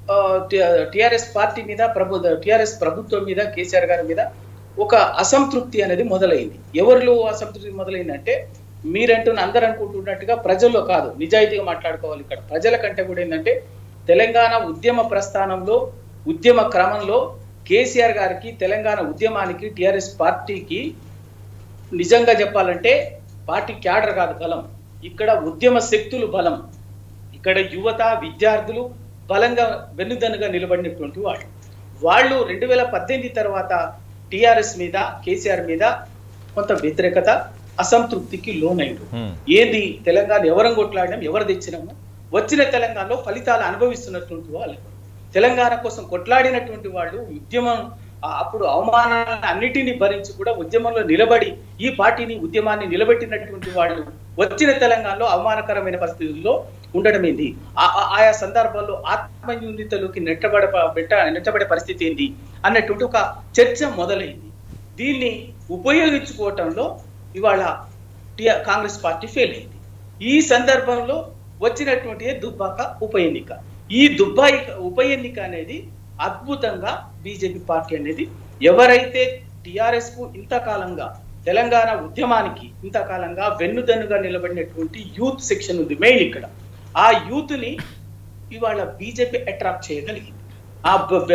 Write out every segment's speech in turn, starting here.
TRS party మీద ప్రభు TRS ప్రభుత్వం మీద కేసీఆర్ గారి మీద ఒక అసంతృప్తి అనేది మొదలైంది ఎవరిలో అసంతృప్తి మొదలైందంటే మీరంటున్న అందరూ అనుకుంటున్నట్టుగా ప్రజల్లో కాదు నిజాయితీగా మాట్లాడుకోవాలి ఇక్కడ ప్రజల కంటే కూడా ఏంటంటే తెలంగాణ ఉద్యమ ప్రస్థానంలో ఉద్యమ క్రమంలో కేసీఆర్ గారికి తెలంగాణ ఉద్యమానికి టిఆర్ఎస్ పార్టీకి నిజంగా చెప్పాలంటే పార్టీ క్యాడర్ కాదు బలం ఇక్కడ ఉద్యమ శక్తులు బలం ఇక్కడ యువత విద్యార్థులు బలంగా వెన్నుదన్నుగా నిలబడినటువంటి వాళ్ళు వాళ్ళు రెండు వేల పద్దెనిమిది తర్వాత టిఆర్ఎస్ మీద కేసీఆర్ మీద కొంత వ్యతిరేకత అసంతృప్తికి లోనైండు Hmm. ఏది తెలంగాణ ఎవరం కొట్లాడినాం ఎవరు తెచ్చినాము వచ్చిన తెలంగాణలో ఫలితాలు అనుభవిస్తున్నటువంటి వాళ్ళు తెలంగాణ కోసం కొట్లాడినటువంటి వాళ్ళు ఉద్యమం ఆ అప్పుడు అవమానాలను అన్నిటినీ భరించి కూడా ఉద్యమంలో నిలబడి ఈ పార్టీని ఉద్యమాన్ని నిలబెట్టినటువంటి వాళ్ళు వచ్చిన తెలంగాణలో అవమానకరమైన పరిస్థితుల్లో ఉండడం ఏంది ఆ- ఆ- ఆయా సందర్భాల్లో ఆత్మన్యూన్యతలోకి నెట్టబడ పెట్ట నెట్టబడే పరిస్థితి ఏంది అన్నటువంటి ఒక చర్చ మొదలైంది దీన్ని ఉపయోగించుకోవటంలో ఇవాళ టి- కాంగ్రెస్ పార్టీ ఫెయిల్ అయింది ఈ సందర్భంలో వచ్చినటువంటి దుబ్బాక ఉప ఎన్నిక ఈ దుబ్బాయి ఉప ఎన్నిక అనేది అద్భుతంగా బీజేపీ పార్టీ అనేది ఎవరైతే టిఆర్ఎస్ కు ఇంతకాలంగా తెలంగాణ ఉద్యమానికి ఇంతకాలంగా వెన్నుదన్నుగా నిలబడినటువంటి యూత్ సెక్షన్ ఉంది మెయిన్ ఇక్కడ ఆ యూత్ ని ఇవాళ బీజేపీ అట్రాక్ట్ చేయగలిగింది ఆ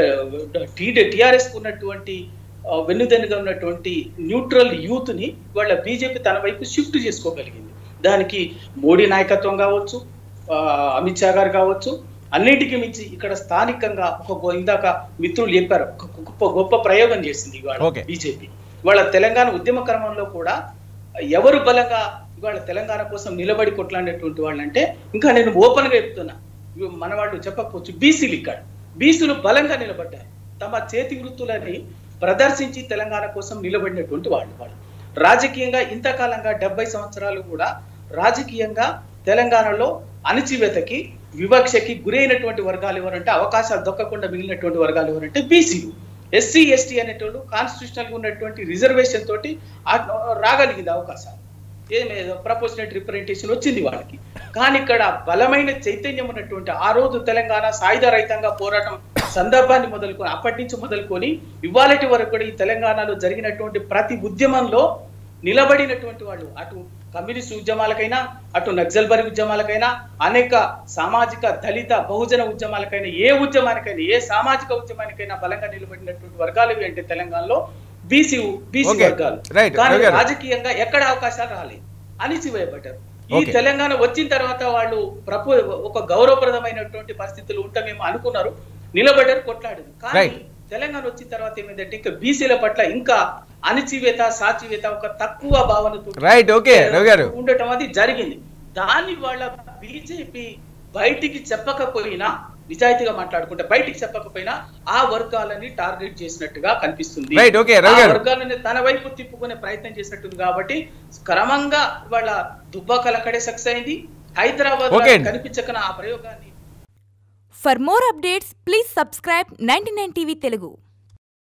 టిఆర్ఎస్ కు ఉన్నటువంటి ఆ, వెన్నుదన్నుగా ఉన్నటువంటి న్యూట్రల్ యూత్ ని ఇవాళ బీజేపీ తన వైపు షిఫ్ట్ చేసుకోగలిగింది దానికి మోడీ నాయకత్వం కావచ్చు ఆ, అమిత్ షా గారు కావచ్చు అన్నిటికీ మించి ఇక్కడ స్థానికంగా ఒక గొ- ఇందాక మిత్రులు చెప్పారు ఒక గొప్ప గొప్ప ప్రయోగం చేసింది ఇవాళ Okay. బీజేపీ ఇవాళ తెలంగాణ ఉద్యమ క్రమంలో కూడా ఎవరు బలంగా ఇవాళ తెలంగాణ కోసం నిలబడి కొట్లాడినటువంటి వాళ్ళు అంటే ఇంకా నేను ఓపెన్ గా చెప్తున్నా ఇవి మన వాళ్ళు చెప్పకపోవచ్చు బీసీలు ఇక్కడ బీసీలు బలంగా నిలబడ్డారు తమ చేతి వృత్తులని ప్రదర్శించి తెలంగాణ కోసం నిలబడినటువంటి వాళ్ళు వాళ్ళు రాజకీయంగా ఇంతకాలంగా డెబ్బై సంవత్సరాలు కూడా రాజకీయంగా తెలంగాణలో అణచివేతకి వివక్షకి గురైనటువంటి వర్గాలు ఎవరంటే అవకాశాలు దొక్కకుండా మిగిలినటువంటి వర్గాలు ఎవరంటే బీసీలు ఎస్సీ ఎస్టీ అనేటోళ్ళు కాన్స్టిట్యూషనల్ గా ఉన్నటువంటి రిజర్వేషన్ తోటి ఆ- రాగలిగింది అవకాశాలు ఏమేదో ప్రపోజనెట్ రిప్రజెంటేషన్ వచ్చింది వాళ్ళకి కానీ ఇక్కడ బలమైన చైతన్యం ఉన్నటువంటి ఆ రోజు తెలంగాణ సాయుధ రహితంగా పోరాటం సందర్భాన్ని మొదలుకొని అప్పటి నుంచి మొదలుకొని ఇవాళటి వరకు కూడా ఈ తెలంగాణలో జరిగినటువంటి ప్రతి ఉద్యమంలో నిలబడినటువంటి వాళ్ళు అటు కమ్యూనిస్ట్ ఉద్యమాలకైనా అటు నక్సల్బరి ఉద్యమాలకైనా అనేక సామాజిక దళిత బహుజన ఉద్యమాలకైనా ఏ ఉద్యమానికైనా ఏ సామాజిక ఉద్యమానికైనా బలంగా నిలబడినటువంటి వర్గాలు ఇవి అంటే తెలంగాణలో బీసీ బీసీ Okay. వర్గాలు Right. కానీ రవి గారు. రాజకీయంగా ఎక్కడ అవకాశాలు రాలేదు అణిచివేయబడ్డారు ఈ Okay. తెలంగాణ వచ్చిన తర్వాత వాళ్ళు ప్రపో ఒక గౌరవప్రదమైనటువంటి పరిస్థితులు ఉంటామేమో అనుకున్నారు నిలబడ్డారు కొట్లాడారు కానీ Right. తెలంగాణ వచ్చిన తర్వాత ఏమైందంటే ఇంకా బీసీల పట్ల ఇంకా అణిచివేత సాచివేత ఒక తక్కువ భావనతో రైట్ ఓకే రవి గారు ఉండటం అది జరిగింది దాన్ని వాళ్ళ బీజేపీ బయటికి చెప్పకపోయినా నిజాయితీగా మాట్లాడుకుంటే బయటికి చెప్పకపోయినా ఆ వర్గాలని టార్గెట్ చేసినట్టుగా కనిపిస్తుంది Right, okay, రవి ఆ గారు. వర్గాలని తన వైపు తిప్పుకునే ప్రయత్నం చేసినట్టుంది కాబట్టి క్రమంగా వాళ్ళ దుబ్బాకలు అక్కడే సక్సెస్ అయింది హైదరాబాద్ Okay. కనిపించకన ఆ ప్రయోగాన్ని For more updates, please subscribe 99 TV Telugu.